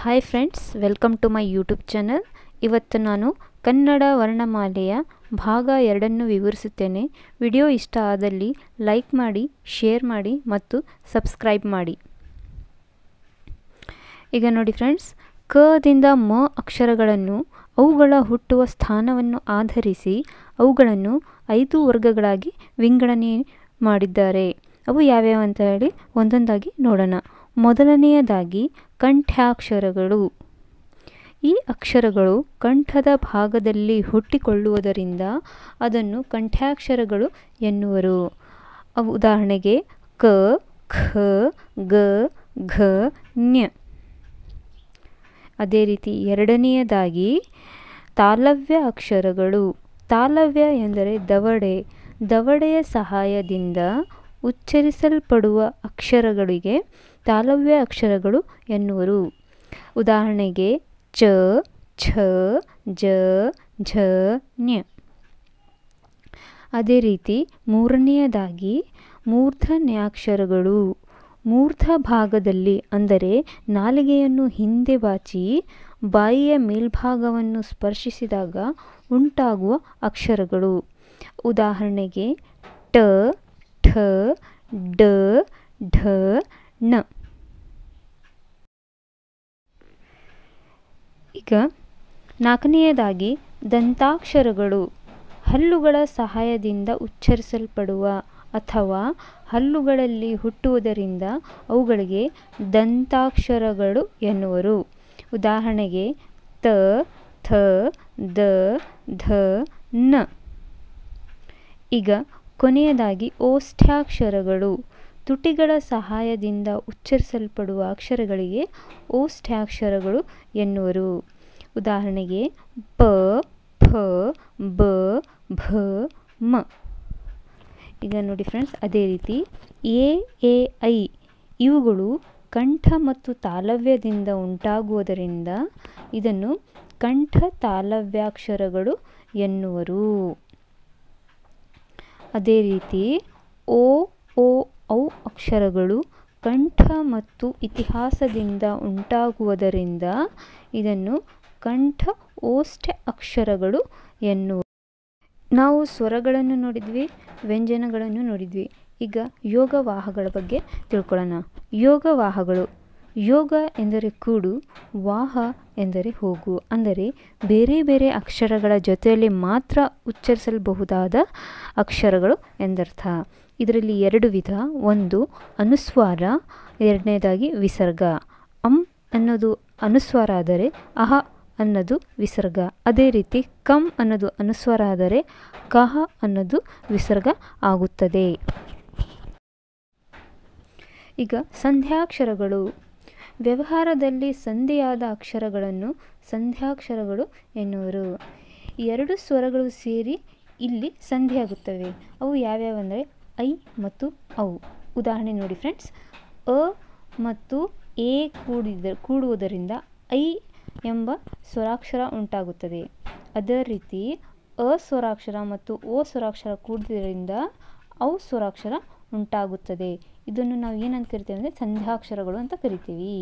hi friends welcome to my YouTube channel ಇವತ್ತು ನಾನು ಕನ್ನಡ ವರ್ಣಮಾಲೆಯ ಭಾಗ ಎರಡನ್ನು ವಿವರಿಸುತ್ತೇನೆ ವಿಡಿಯೋ ಇಷ್ಟ ಆದಲ್ಲಿ ಲೈಕ್ ಮಾಡಿ ಶೇರ್ ಮಾಡಿ ಮತ್ತು ಸಬ್ಸ್ಕ್ರೈಬ್ ಮಾಡಿ ಈಗ ನೋಡಿ ಫ್ರೆಂಡ್ಸ್ ಕದಿಂದ ಮ ಅಕ್ಷರಗಳನ್ನು ಅವುಗಳ ಹುಟ್ಟುವ ಸ್ಥಾನವನ್ನು ಆಧರಿಸಿ ಅವುಗಳನ್ನು ಐದು ವರ್ಗಗಳಾಗಿ ವಿಂಗಡಣೆ ಮಾಡಿದ್ದಾರೆ ಅವು ಯಾವ್ಯಾವ ಅಂತ ಹೇಳಿ ಒಂದೊಂದಾಗಿ ನೋಡೋಣ ಮೊದಲನೆಯದಾಗಿ ಕಂಠ್ಯಾಕ್ಷರಗಳು ಈ ಅಕ್ಷರಗಳು ಕಂಠದ ಭಾಗದಲ್ಲಿ ಹುಟ್ಟಿಕೊಳ್ಳುವುದರಿಂದ ಅದನ್ನು ಕಂಠ್ಯಾಕ್ಷರಗಳು ಎನ್ನುವರು ಅವು ಉದಾಹರಣೆಗೆ ಕ ಖ ಗ ಘ ಞ ಅದೇ ರೀತಿ ಎರಡನೆಯದಾಗಿ ತಾಲವ್ಯ ಅಕ್ಷರಗಳು ತಾಲವ್ಯ ಎಂದರೆ ದವಡೆ ದವಡೆಯ ಸಹಾಯದಿಂದ ಉಚ್ಚರಿಸಲ್ಪಡುವ ಅಕ್ಷರಗಳಿಗೆ ತಾಲವ್ಯ ಅಕ್ಷರಗಳು ಎನ್ನುವರು ಉದಾಹರಣೆಗೆ ಚ ಛ ಜ ಝ ಞ ಅದೇ ರೀತಿ ಮೂರನೆಯದಾಗಿ ಮೂರ್ಧನ್ಯಾಕ್ಷರಗಳು ಮೂರ್ಧ ಭಾಗದಲ್ಲಿ ಅಂದರೆ ನಾಲಿಗೆಯನ್ನು ಹಿಂದೆ ಬಾಚಿ ಬಾಯಿಯ ಮೇಲ್ಭಾಗವನ್ನು ಸ್ಪರ್ಶಿಸಿದಾಗ ಉಂಟಾಗುವ ಅಕ್ಷರಗಳು ಉದಾಹರಣೆಗೆ ಟ ಠ ಡ ಢ ಣ ಈಗ ನಾಲ್ಕನೆಯದಾಗಿ ದಂತಾಕ್ಷರಗಳು ಹಲ್ಲುಗಳ ಸಹಾಯದಿಂದ ಉಚ್ಚರಿಸಲ್ಪಡುವ ಅಥವಾ ಹಲ್ಲುಗಳಲ್ಲಿ ಹುಟ್ಟುವುದರಿಂದ ಅವುಗಳಿಗೆ ದಂತಾಕ್ಷರಗಳು ಎನ್ನುವರು ಉದಾಹರಣೆಗೆ ತ ಥ ದ ಧ ನ ಈಗ ಕೊನೆಯದಾಗಿ ಓಷ್ಠ್ಯಾಕ್ಷರಗಳು ತುಟಿಗಳ ಸಹಾಯದಿಂದ ಉಚ್ಚರಿಸಲ್ಪಡುವ ಅಕ್ಷರಗಳಿಗೆ ಓಷ್ಠ್ಯಾಕ್ಷರಗಳು ಎನ್ನುವರು ಉದಾಹರಣೆಗೆ ಪ ಫ ಬ ಭ ಮ ಈಗ ನೋಡಿ ಫ್ರೆಂಡ್ಸ್ ಅದೇ ರೀತಿ ಎ ಎ ಐ ಇವುಗಳು ಕಂಠ ಮತ್ತು ತಾಲವ್ಯದಿಂದ ಉಂಟಾಗುವುದರಿಂದ ಇದನ್ನು ಕಂಠ ತಾಲವ್ಯಾಕ್ಷರಗಳು ಎನ್ನುವರು ಅದೇ ರೀತಿ ಓ ಓ ಔ ಅಕ್ಷರಗಳು ಕಂಠ ಮತ್ತು ಇತಿಹಾಸದಿಂದ ಉಂಟಾಗುವುದರಿಂದ ಇದನ್ನು ಕಂಠ ಓಷ್ಠ ಅಕ್ಷರಗಳು ಎನ್ನುವ ನಾವು ಸ್ವರಗಳನ್ನು ನೋಡಿದ್ವಿ ವ್ಯಂಜನಗಳನ್ನು ನೋಡಿದ್ವಿ ಈಗ ಯೋಗವಾಹಗಳ ಬಗ್ಗೆ ತಿಳ್ಕೊಳ್ಳೋಣ ಯೋಗವಾಹಗಳು ಯೋಗ ಎಂದರೆ ಕೂಡು ವಾಹ ಎಂದರೆ ಹೋಗು ಅಂದರೆ ಬೇರೆ ಬೇರೆ ಅಕ್ಷರಗಳ ಜೊತೆಯಲ್ಲಿ ಮಾತ್ರ ಉಚ್ಚರಿಸಬಹುದಾದ ಅಕ್ಷರಗಳು ಎಂದರ್ಥ ಇದರಲ್ಲಿ ಎರಡು ವಿಧ ಒಂದು ಅನುಸ್ವಾರ ಎರಡನೇದಾಗಿ ವಿಸರ್ಗ ಅಂ ಅನ್ನೋದು ಅನುಸ್ವಾರ ಆದರೆ ಅಹ ಅನ್ನೋದು ವಿಸರ್ಗ ಅದೇ ರೀತಿ ಕಂ ಅನ್ನೋದು ಅನುಸ್ವಾರ ಆದರೆ ಕಹ ಅನ್ನೋದು ವಿಸರ್ಗ ಆಗುತ್ತದೆ ಈಗ ಸಂಧ್ಯಾಕ್ಷರಗಳು ವ್ಯವಹಾರದಲ್ಲಿ ಸಂಧಿಯಾದ ಅಕ್ಷರಗಳನ್ನು ಸಂಧ್ಯಾಕ್ಷರಗಳು ಎನ್ನುವರು ಎರಡು ಸ್ವರಗಳು ಸೇರಿ ಇಲ್ಲಿ ಸಂಧಿಯಾಗುತ್ತವೆ ಅವು ಯಾವ್ಯಾವಂದರೆ ಐ ಮತ್ತು ಔ ಉದಾಹರಣೆ ನೋಡಿ ಫ್ರೆಂಡ್ಸ್ ಅ ಮತ್ತು ಎ ಕೂಡಿದ ಕೂಡುವುದರಿಂದ ಐ ಎಂಬ ಸ್ವರಾಕ್ಷರ ಉಂಟಾಗುತ್ತದೆ ಅದೇ ರೀತಿ ಅ ಸ್ವರಾಕ್ಷರ ಮತ್ತು ಓ ಸ್ವರಾಕ್ಷರ ಕೂಡಿದ್ರಿಂದ ಔ ಸ್ವರಾಕ್ಷರ ಉಂಟಾಗುತ್ತದೆ ಇದನ್ನು ನಾವು ಏನಂತ ಕರಿತೀವಿ ಅಂದರೆ ಸಂಧ್ಯಾಕ್ಷರಗಳು ಅಂತ ಕರಿತೀವಿ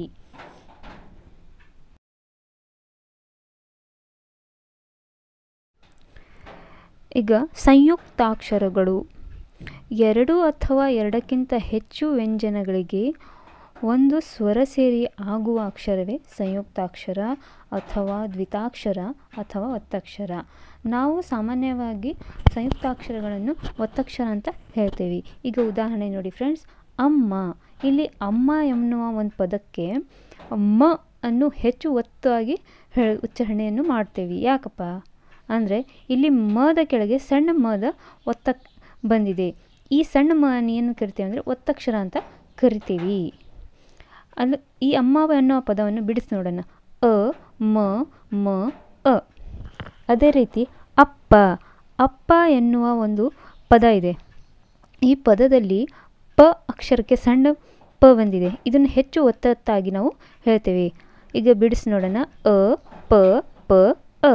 ಈಗ ಸಂಯುಕ್ತಾಕ್ಷರಗಳು ಎರಡು ಅಥವಾ ಎರಡಕ್ಕಿಂತ ಹೆಚ್ಚು ವ್ಯಂಜನಗಳಿಗೆ ಒಂದು ಸ್ವರ ಸೇರಿ ಆಗುವ ಅಕ್ಷರವೇ ಸಂಯುಕ್ತಾಕ್ಷರ ಅಥವಾ ದ್ವಿತಾಕ್ಷರ ಅಥವಾ ಒತ್ತಕ್ಷರ ನಾವು ಸಾಮಾನ್ಯವಾಗಿ ಸಂಯುಕ್ತಾಕ್ಷರಗಳನ್ನು ಒತ್ತಕ್ಷರ ಅಂತ ಹೇಳ್ತೇವೆ ಈಗ ಉದಾಹರಣೆ ನೋಡಿ ಫ್ರೆಂಡ್ಸ್ ಅಮ್ಮ ಇಲ್ಲಿ ಅಮ್ಮ ಎನ್ನುವ ಒಂದು ಪದಕ್ಕೆ ಮ ಅನ್ನು ಹೆಚ್ಚು ಒತ್ತಾಗಿ ಹೇಳಿ ಉಚ್ಚಾರಣೆಯನ್ನು ಮಾಡ್ತೇವೆ ಯಾಕಪ್ಪ ಅಂದರೆ ಇಲ್ಲಿ ಮದ ಕೆಳಗೆ ಸಣ್ಣ ಮದ ಒತ್ತ ಬಂದಿದೆ ಈ ಸಣ್ಣ ಮ ಏನು ಕರಿತೀವಿ ಅಂದರೆ ಒತ್ತಕ್ಷರ ಅಂತ ಕರಿತೀವಿ ಅಲ್ಲಿ ಈ ಅಮ್ಮ ಅನ್ನೋ ಪದವನ್ನು ಬಿಡಿಸಿ ನೋಡೋಣ ಅ ಮ ಮ ಅ ಅದೇ ರೀತಿ ಅಪ್ಪ ಅಪ್ಪ ಎನ್ನುವ ಒಂದು ಪದ ಇದೆ ಈ ಪದದಲ್ಲಿ ಪ ಅಕ್ಷರಕ್ಕೆ ಸಣ್ಣ ಪ ಬಂದಿದೆ ಇದನ್ನು ಹೆಚ್ಚು ಒತ್ತೊತ್ತಾಗಿ ನಾವು ಹೇಳ್ತೇವೆ ಈಗ ಬಿಡಿಸಿ ನೋಡೋಣ ಅ ಪ ಪ ಅ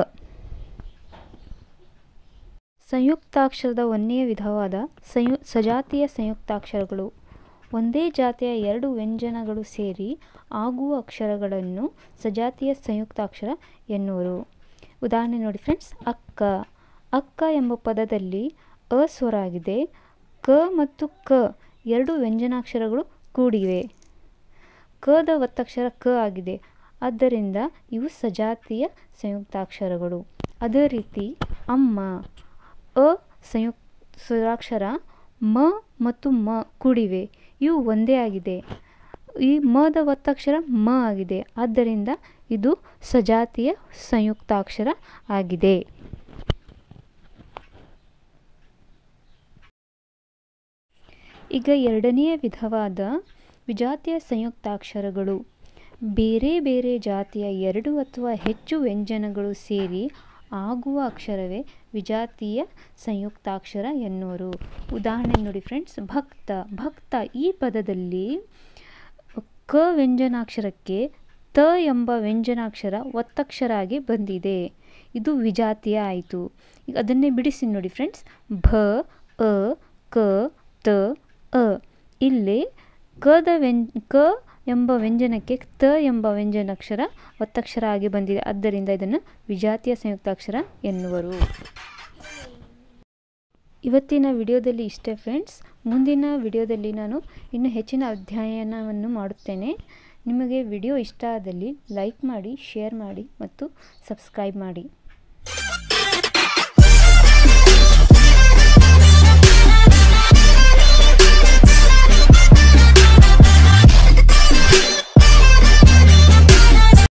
ಸಂಯುಕ್ತಾಕ್ಷರದ ಒಂದನೆಯ ವಿಧವಾದ ಸಂಯು ಸಜಾತಿಯ ಸಂಯುಕ್ತಾಕ್ಷರಗಳು ಒಂದೇ ಜಾತಿಯ ಎರಡು ವ್ಯಂಜನಗಳು ಸೇರಿ ಆಗುವ ಅಕ್ಷರಗಳನ್ನು ಸಜಾತಿಯ ಸಂಯುಕ್ತಾಕ್ಷರ ಎನ್ನುವರು ಉದಾಹರಣೆ ನೋಡಿ ಫ್ರೆಂಡ್ಸ್ ಅಕ್ಕ ಅಕ್ಕ ಎಂಬ ಪದದಲ್ಲಿ ಅ ಸ್ವರ ಆಗಿದೆ ಕ ಮತ್ತು ಕ ಎರಡು ವ್ಯಂಜನಾಕ್ಷರಗಳು ಕೂಡಿವೆ ಕದ ಒತ್ತಕ್ಷರ ಕ ಆಗಿದೆ ಆದ್ದರಿಂದ ಇವು ಸಜಾತಿಯ ಸಂಯುಕ್ತಾಕ್ಷರಗಳು ಅದೇ ರೀತಿ ಅಮ್ಮ ಅ ಸಂಯುಕ್ ಸ್ವರಾಕ್ಷರ ಮ ಮತ್ತು ಮ ಕೂಡಿವೆ ಇವು ಒಂದೇ ಆಗಿದೆ ಈ ಮದ ಒತ್ತಕ್ಷರ ಮ ಆಗಿದೆ ಆದ್ದರಿಂದ ಇದು ಸಜಾತಿಯ ಸಂಯುಕ್ತಾಕ್ಷರ ಆಗಿದೆ ಈಗ ಎರಡನೆಯ ವಿಧವಾದ ವಿಜಾತಿಯ ಸಂಯುಕ್ತಾಕ್ಷರಗಳು ಬೇರೆ ಬೇರೆ ಜಾತಿಯ ಎರಡು ಅಥವಾ ಹೆಚ್ಚು ವ್ಯಂಜನಗಳು ಸೇರಿ ಆಗುವ ಅಕ್ಷರವೇ ವಿಜಾತಿಯ ಸಂಯುಕ್ತಾಕ್ಷರ ಎನ್ನುವರು ಉದಾಹರಣೆ ನೋಡಿ ಫ್ರೆಂಡ್ಸ್ ಭಕ್ತ ಭಕ್ತ ಈ ಪದದಲ್ಲಿ ಕ ವ್ಯಂಜನಾಕ್ಷರಕ್ಕೆ ತ ಎಂಬ ವ್ಯಂಜನಾಕ್ಷರ ಒತ್ತಕ್ಷರ ಆಗಿ ಬಂದಿದೆ ಇದು ವಿಜಾತಿಯ ಆಯಿತು ಈಗ ಅದನ್ನೇ ಬಿಡಿಸಿ ನೋಡಿ ಫ್ರೆಂಡ್ಸ್ ಭ ಅ ಕ ತ ಅ ಇಲ್ಲಿ ಕದ ವ್ಯಂ ಕ ಎಂಬ ವ್ಯಂಜನಕ್ಕೆ ತ ಎಂಬ ವ್ಯಂಜನಾಕ್ಷರ ಒತ್ತಕ್ಷರ ಆಗಿ ಬಂದಿದೆ ಆದ್ದರಿಂದ ಇದನ್ನು ವಿಜಾತಿಯ ಸಂಯುಕ್ತಾಕ್ಷರ ಎನ್ನುವರು ಇವತ್ತಿನ ವಿಡಿಯೋದಲ್ಲಿ ಇಷ್ಟೇ ಫ್ರೆಂಡ್ಸ್ ಮುಂದಿನ ವಿಡಿಯೋದಲ್ಲಿ ನಾನು ಇನ್ನು ಹೆಚ್ಚಿನ ಅಧ್ಯಯನವನ್ನು ಮಾಡುತ್ತೇನೆ ನಿಮಗೆ ವಿಡಿಯೋ ಇಷ್ಟ ಆದಲ್ಲಿ ಲೈಕ್ ಮಾಡಿ ಶೇರ್ ಮಾಡಿ ಮತ್ತು ಸಬ್ಸ್ಕ್ರೈಬ್ ಮಾಡಿ